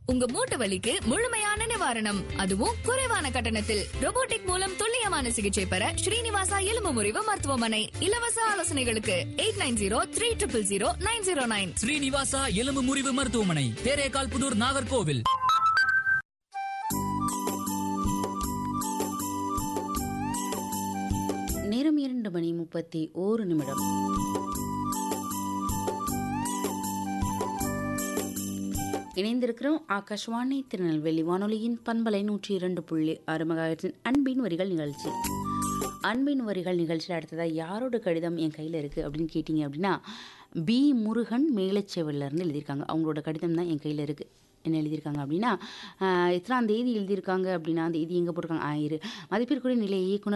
உங்க மூட்டு வலிக்கு முழுமையான நிவாரணம் அதுவும் குறைவான கட்டணத்தில் robotic மூலம் துல்லியமான சிகிச்சை பெற ஸ்ரீனிவாசா எலும்பு முறிவு மருத்துவமனை இலவச ஆலோசனைகளுக்கு eight nine zero three triple zero nine zero nine Srinivasa எலும்பு முறிவு மருத்துவமனை தேரேகால் புதூர் நாகர்கோவில் நேரம் இரண்டு மணி முப்பத்தி ஓரு நிமிடம் இணைந்திருக்கிறோம் ஆகாஷ்வாணி திருநெல்வேலி வானொலியின் பண்பலை நூற்றி இரண்டு புள்ளி ஆறு மகாயிரத்தின் அன்பின் வரிகள் நிகழ்ச்சி அன்பின் வரிகள் நிகழ்ச்சியில் அடுத்ததாக யாரோட கடிதம் என் கையில் இருக்குது அப்படின்னு கேட்டிங்க அப்படின்னா பி முருகன் மேலச்செவல்லேருந்து எழுதியிருக்காங்க அவங்களோட கடிதம் தான் என் கையில் இருக்குது என்ன எழுதியிருக்காங்க அப்படின்னா ஆஹ், எத்தனாம் தேதி எழுதியிருக்காங்க அப்படின்னா அந்த இது எங்கே போட்டிருக்காங்க ஆயிரு மதிப்பிற்குரிய நிலைய இயக்குனர்